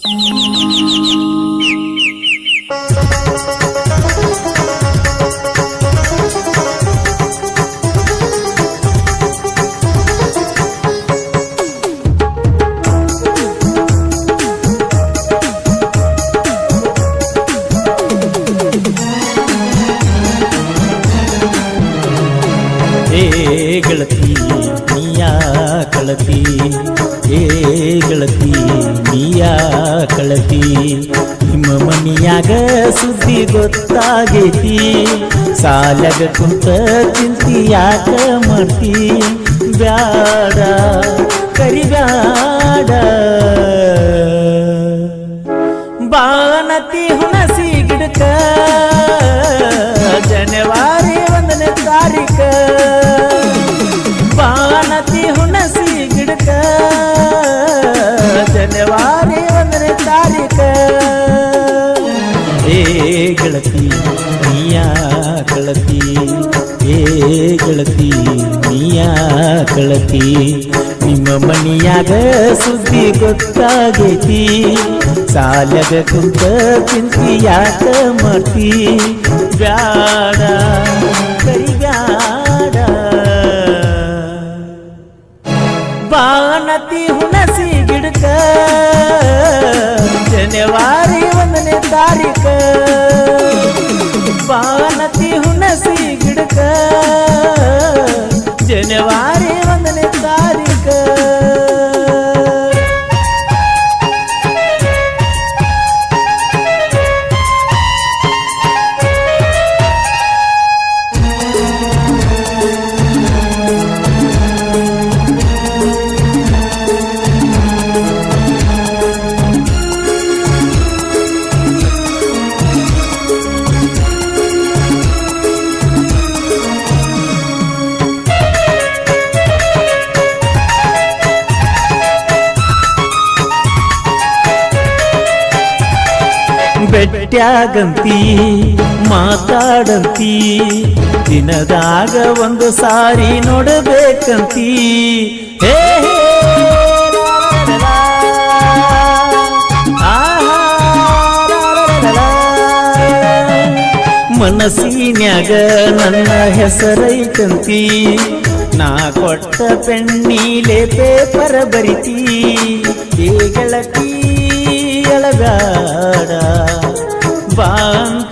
ಏ ಗೆಳತಿ ನೀಯ ಕಳತಿ ಏ ಗೆಳತಿ ನೀಯ ಕಳತಿ ನಿಮ್ಮ ಮನಿಯಾಗ ಸುದ್ದಿ ಗೊತ್ತಾಗೈತಿ ಸಾಲಗ ಕುಂತ ಚಿಂತಿ ಯಾಕ ಮಾಡ್ತಿ ಬ್ಯಾಡ ಕರಿಬ್ಯಾಡ ಬಾನತಿ ಹುಣಸಿ ಗಿಡಕ ಜನವರಿ ಒಂದನೇ ತಾರೀಕ ಬಾನತಿ ಹುಣಸಿ ಗಿಡಕ ಜನವರಿ ಒಂದನೇ ತಾರೀಕ ಏ ಗೆಳತಿ ನೀಯ ಕಳತಿ ಏ ಗೆಳತಿ ನೀಯ ಕಳತಿ ನಿಮ್ಮ ಮನಿಯಾಗ ಸುದ್ದಿ ಗೊತ್ತಾಗೈತಿ ಸಾಲಗ ಕುಂತ ಚಿಂತಿ ಯಾಕ ಮಾಡ್ತಿ ಬ್ಯಾಡ ಕರಿಬ್ಯಾಡ ಬಾನತಿ ಹುಣಸಿ ಗಿಡಕ ಜನವರಿ ಒಂದನೇ ತಾರೀಕ ಬಾನತಿ ಹುಣಸಿ ಗಿಡಕ ಜನವರಿ ಒಂದನೇ ತಾರೀಕ ಬೆಟ್ಟ್ಯಾಗಂತಿ ಮಾತಾಡಂತಿ ದಿನದಾಗ ಒಂದು ಸಾರಿ ನೋಡಬೇಕಂತಿ ಹೇ ಹೇ, ಲಾ, ಲಾ, ಲಾ, ಆಹಾ, ಲಾ, ಲಾ, ಲಾ, ಲಾ. ಮನಸ್ಸಿನ್ಯಾಗ ನನ್ನ ಹೆಸರೈತಂತಿ ನಾ ಕೊಟ್ಟ ಪೆಣ್ಣೀಲೆ ಪೇಪರ್ ಬರಿತಿ ಏ ಗೆಳತಿ ಎಳಗಾಡ ಬಾಂತ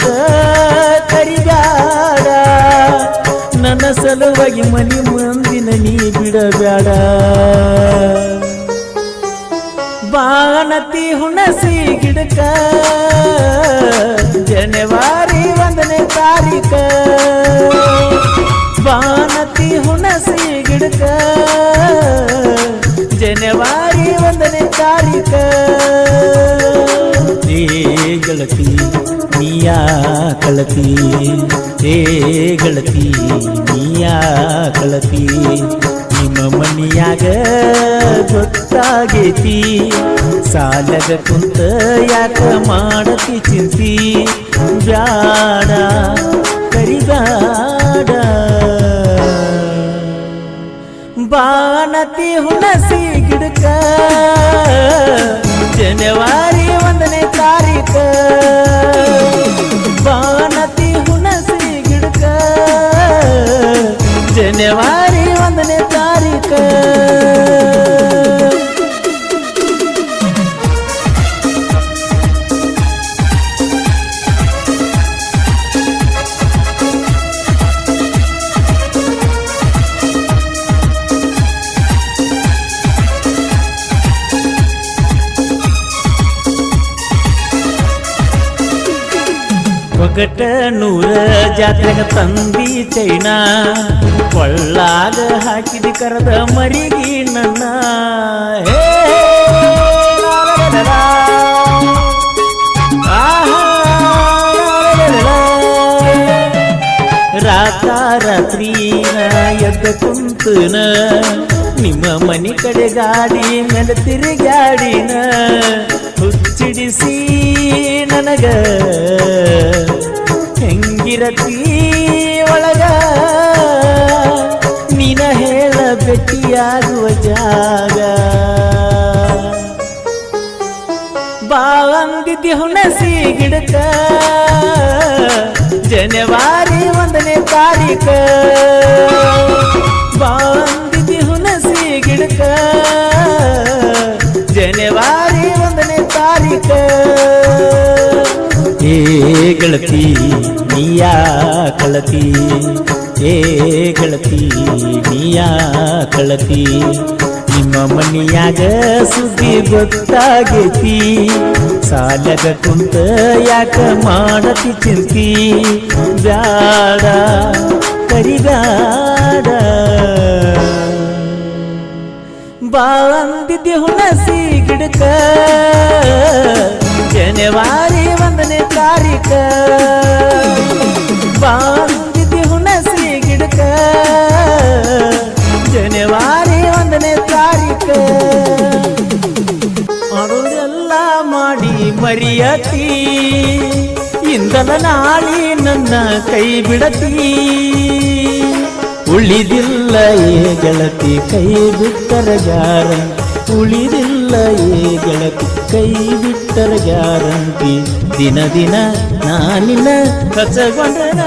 ಕರಿಗಾಡ ನನ್ನ ಸಲುವಾಗಿ ಮನಿ ಮಂದಿನ ನೀ ಬಿಡಬೇಡ ಬಾನತಿ ಹುಣಸಿ ಗಿಡಕ ಜನವರಿ ಒಂದನೇ ತಾರೀಕ ಬಾನತಿ ಹುಣಸಿ ಗಿಡಕ ಜನವರಿ ಒಂದನೇ ತಾರೀಕ ಏ ಗೆಳತಿ ನೀಯ ಕಳತಿ ಏ ಗೆಳತಿ ನೀಯ ಕಳತಿ ನಿಮ್ಮ ಮನಿಯಾಗ ಗೊತ್ತಾಗೈತಿ ಸಾಲದ ಕುಂತ ಯಾಕ ಮಾಡತಿ ಚಿಂತಿ ಬ್ಯಾಡ ಕರಿಗಾಡ ಬಾನತಿ ಹುಣಸಿ ಗಿಡಕ ಜನವರಿ ಒಂದನೇ ತಾರೀಕ ಬಾನತಿ ಹುಣಸಿ ಗಿಡಕ ಜನವರಿ ಒಂದನೇ ತಾರೀಕ ಒಗಟ ನೂರ ಜಾತ್ರೆಗ ತಂದಿ ಚೈನಾ ಕೊಳ್ಳಾಗ ಹಾಕಿದ ಕರೆದ ಮರಿಗಿ ನನ್ನ ಹೇ, ಲಾ, ಲಾ, ಲಾ, ಲಾ. ಆಹಾ, ಲಾ, ಲಾ, ಲಾ, ಲಾ. ರಾತ ರಾತ್ರಿ ಎದ್ದ ಕುಂತನ ನಿಮ್ಮ ಮನಿ ಕಡೆ ಗಾಡಿ ಮೇಲೆ ತಿರುಗಾಡಿನ ಹುಚ್ಚಿಡಿಸಿ ನನಗ ಹೆಂಗಿರತಿ ಒಳಗ ನೀನ ಹೇಳ ಭೇಟಿಯಾಗುವ ಜಾಗ ಬಾವಂದಿದ್ದಿ ಹುಣಸಿ ಗಿಡಕ ಜನವರಿ ಒಂದನೇ ತಾರೀಕ ಬಾವಂದಿದ್ದಿ ಹುಣಸಿ ಗಿಡಕ ಜನವರಿ ಒಂದನೇ ತಾರೀಕ ಏ ಗೆಳತಿ ನೀಯಾ ಕಳತಿ ಏ ಗೆಳತಿ ನೀಯಾ ಕಳತಿ ನಿಮ್ಮ ಮನಿಯಾಗ ಸುದ್ದಿ ಗೊತ್ತಾಗೈತಿ ಸಾಲಗ ಕುಂತ ಯಾಕ ಮಾಡತಿ ಚಿಂತಿ ಬ್ಯಾಡ ಕರಿಗಾಡ ಬಾಂದಿದ್ದೆ ಹುಣಸಿ ಗಿಡಕ ಜನವರಿ ಒಂದನೇ ತಾರೀಕ ಬಾಂದಿದ್ದೆ ಹುಣಸಿ ಗಿಡಕ ಜನವರಿ ಒಂದನೇ ತಾರೀಕ ಮಾಡೋದೆಲ್ಲ ಮಾಡಿ ಮರಿಯತಿ ಇಂದಲ ನಾಳಿ ನನ್ನ ಕೈ ಬಿಡತಿ ಉಳಿದಿಲ್ಲ ಏ ಗೆಳತಿ ಕೈ ಬಿಟ್ಟರ ಯಾರ ಉಳಿದಿಲ್ಲ ಏ ಗೆಳತಿ ಕೈ ಬಿಟ್ಟರ ಗ್ಯಾರಂಟಿ ದಿನ ದಿನ ನಾನಿನ ಕಚಗೊಂಡನ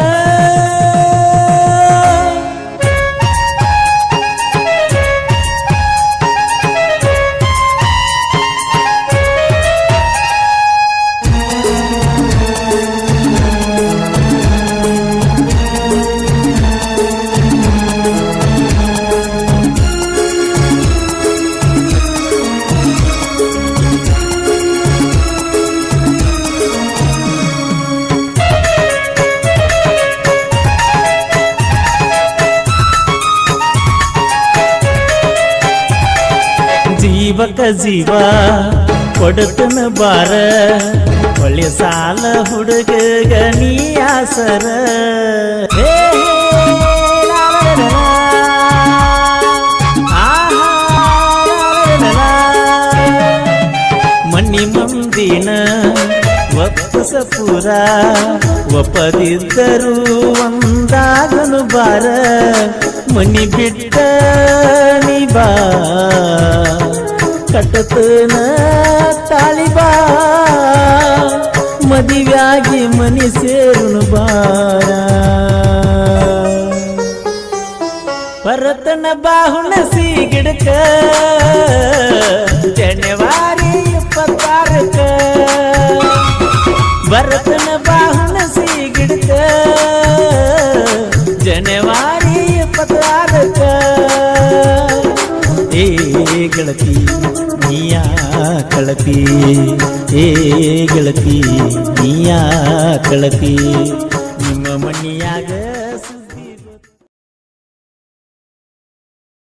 ಜೀವಕ ಜೀವ ಕೊಡತನ ಬಾರ ಒಳ್ಳೆ ಸಾಲ ಹುಡುಗಗ ನೀ ಆಸರ ಹೇ, ಲಾ, ಲಾ, ಲಾ, ಲಾ. ಆಹಾ, ಲಾ, ಲಾ, ಲಾ. ಮಣ್ಣಿ ಮಂದಿನ ಒಪ್ಪಸ ಪುರ ಒಪ್ಪದಿದ್ದರು ಒಂದಾಗನು ಬಾರ ಮನಿ ಬಿಟ್ಟ ನೀ ಬಾ ಕಟ್ಟತನ ತಾಳಿಬಾ ಮದಿವ್ಯಾಗಿ ಮನಿ ಸೇರುನು ಬಾರ ಭರತನ ಬಾಹುಣಸಿ ಗಿಡಕ ಜನವರಿ ಇಪ್ಪತ್ತಾರಕ ಭರತನ ಬಾಹುಣಸಿ ಗಿಡಕ ಜನವರಿ ಇಪ್ಪತ್ತಾರಕ ಏ ಗೆಳತಿ ನೀಯಾ ಕಳತಿ ಏ ಗೆಳತಿ ನೀಯಾ ಕಳತಿ ನಿಮ್ಮ ಮಣ್ಣಿಯಾಗ ಸು